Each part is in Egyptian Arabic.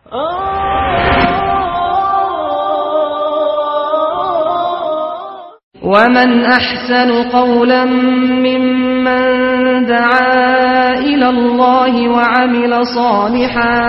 ومن أحسن قولا ممن دعا إلى الله وعمل صالحا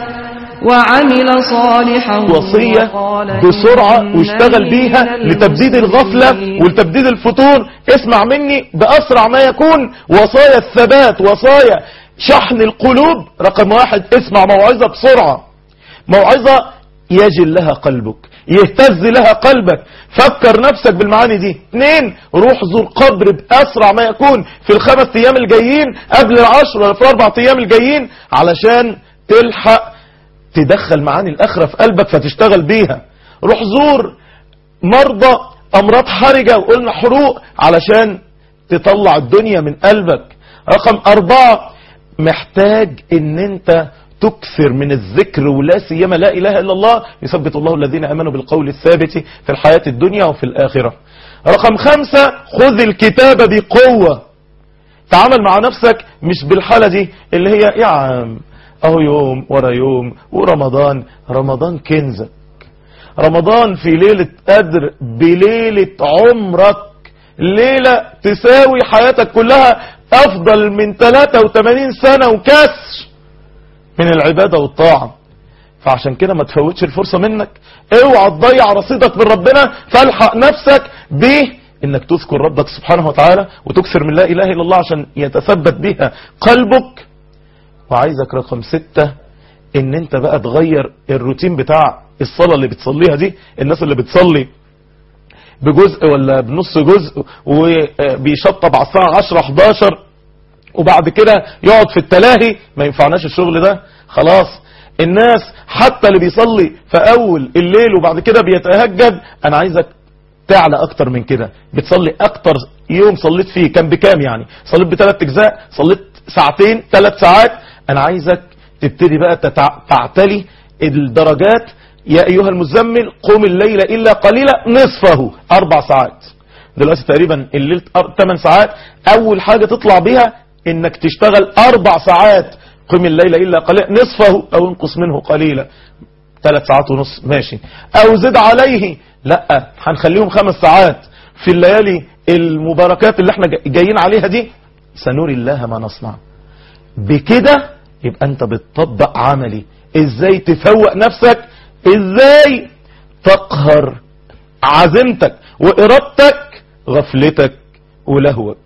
وعمل صالحا وصية وقال بسرعة إنني واشتغل بيها من لتبديد الغفلة المسلمين. ولتبديد الفتور اسمع مني بأسرع ما يكون وصايا الثبات وصايا شحن القلوب رقم واحد اسمع موعظة بسرعة موعظة يجل لها قلبك يهتز لها قلبك فكر نفسك بالمعاني دي اثنين روح زور قبر بأسرع ما يكون في الخمس ايام الجايين قبل العشر ولا في الاربع ايام الجايين علشان تلحق تدخل معاني الآخرة في قلبك فتشتغل بيها روح زور مرضى أمراض حرجة وقلنا حروق علشان تطلع الدنيا من قلبك رقم أربعة محتاج ان انت تكثر من الذكر ولا سيما لا إله إلا الله يثبت الله الذين أمنوا بالقول الثابت في الحياة الدنيا وفي الآخرة رقم خمسة خذ الكتاب بقوة تعامل مع نفسك مش بالحالة دي اللي هي يا عم اهو يوم ورا يوم ورمضان رمضان كنزك رمضان في ليلة قدر بليلة عمرك ليلة تساوي حياتك كلها افضل من 83 سنة وكسر من العبادة والطاعة فعشان كده ما تفوتش الفرصة منك اوعى تضيع رصيدك من ربنا فالحق نفسك به انك تذكر ربك سبحانه وتعالى وتكثر من لا اله الا الله عشان يتثبت بها قلبك وعايزك رقم ستة ان انت بقى تغير الروتين بتاع الصلاة اللي بتصليها دي الناس اللي بتصلي بجزء ولا بنص جزء وبيشطب على الساعة 10 11 وبعد كده يقعد في التلاهي ما ينفعناش الشغل ده خلاص الناس حتى اللي بيصلي في اول الليل وبعد كده بيتهجد انا عايزك تعلى اكتر من كده بتصلي اكتر يوم صليت فيه كان بكام يعني صليت بثلاث اجزاء صليت ساعتين ثلاث ساعات انا عايزك تبتدي بقى تتع... تعتلي الدرجات يا ايها المزمل قم الليل الا قليلا نصفه اربع ساعات دلوقتي تقريبا الليل 8 ساعات اول حاجة تطلع بيها انك تشتغل اربع ساعات قم الليل الا قليلا نصفه او انقص منه قليلا ثلاث ساعات ونص ماشي او زد عليه لا هنخليهم خمس ساعات في الليالي المباركات اللي احنا جايين عليها دي سنري الله ما نصنع بكده يبقى انت بتطبق عملي ازاي تفوق نفسك ازاي تقهر عزيمتك وارادتك غفلتك ولهوك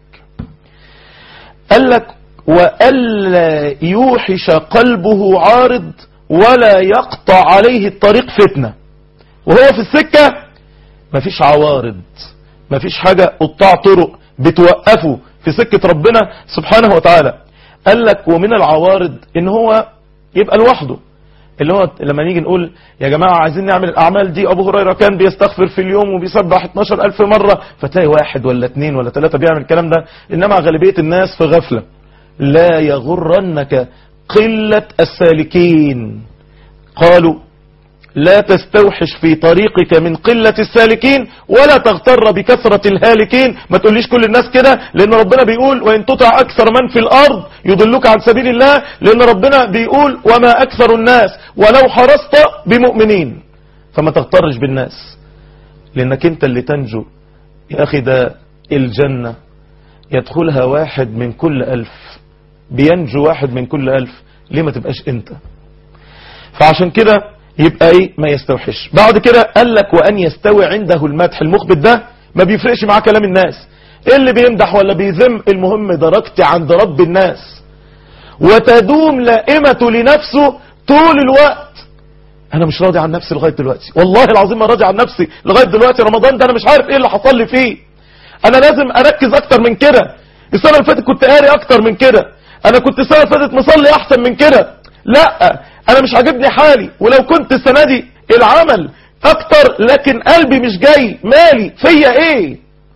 قال لك وألا يوحش قلبه عارض ولا يقطع عليه الطريق فتنة وهو في السكة مفيش عوارض مفيش حاجة قطاع طرق بتوقفه في سكة ربنا سبحانه وتعالى قال لك ومن العوارض ان هو يبقى لوحده اللي هو لما نيجي نقول يا جماعة عايزين نعمل الأعمال دي أبو هريرة كان بيستغفر في اليوم وبيسبح 12 ألف مرة فتلاقي واحد ولا اتنين ولا ثلاثة بيعمل الكلام ده إنما غالبية الناس في غفلة لا يغرنك قلة السالكين قالوا لا تستوحش في طريقك من قلة السالكين ولا تغتر بكثرة الهالكين ما تقوليش كل الناس كده لأن ربنا بيقول وإن تطع أكثر من في الأرض يضلوك عن سبيل الله لأن ربنا بيقول وما أكثر الناس ولو حرصت بمؤمنين فما تغترش بالناس لأنك أنت اللي تنجو يا أخي ده الجنة يدخلها واحد من كل ألف بينجو واحد من كل ألف ليه ما تبقاش أنت فعشان كده يبقى ايه ما يستوحش بعد كده قال لك وان يستوي عنده المدح المخبت ده ما بيفرقش معاه كلام الناس ايه اللي بيمدح ولا بيذم المهم درجتي عند رب الناس وتدوم لائمة لنفسه طول الوقت انا مش راضي عن نفسي لغاية دلوقتي والله العظيم ما راضي عن نفسي لغاية دلوقتي رمضان ده انا مش عارف ايه اللي حصل لي فيه انا لازم اركز اكتر من كده السنة اللي فاتت كنت قاري اكتر من كده انا كنت السنة اللي فاتت مصلي احسن من كده لا انا مش عاجبني حالي ولو كنت السنة دي العمل اكتر لكن قلبي مش جاي مالي فيا ايه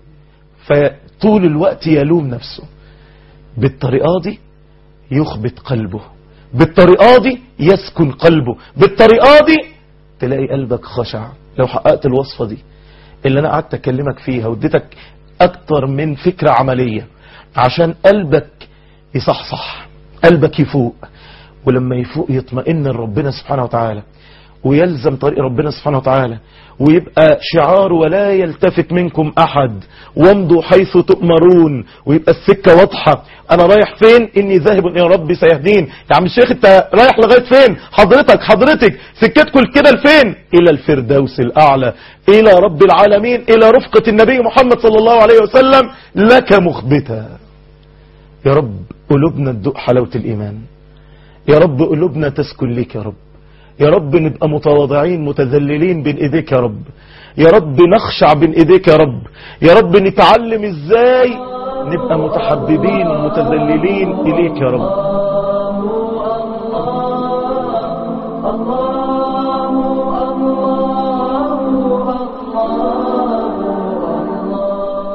فطول الوقت يلوم نفسه بالطريقة دي يخبط قلبه بالطريقة دي يسكن قلبه بالطريقة دي تلاقي قلبك خشع لو حققت الوصفة دي اللي انا قعدت اكلمك فيها واديتك اكتر من فكرة عملية عشان قلبك يصحصح قلبك يفوق ولما يفوق يطمئن لربنا سبحانه وتعالى ويلزم طريق ربنا سبحانه وتعالى ويبقى شعار ولا يلتفت منكم أحد وامضوا حيث تؤمرون ويبقى السكة واضحة أنا رايح فين إني ذاهب إلى ربي سيهدين يا عم الشيخ أنت رايح لغاية فين حضرتك حضرتك سكتكم كده لفين إلى الفردوس الأعلى إلى رب العالمين إلى رفقة النبي محمد صلى الله عليه وسلم لك مخبتا يا رب قلوبنا تدوق حلاوة الإيمان يا رب قلوبنا تسكن لك يا رب يا رب نبقى متواضعين متذللين بين ايديك يا رب يا رب نخشع بين ايديك يا رب يا رب نتعلم ازاي نبقى متحببين ومتذللين اليك يا رب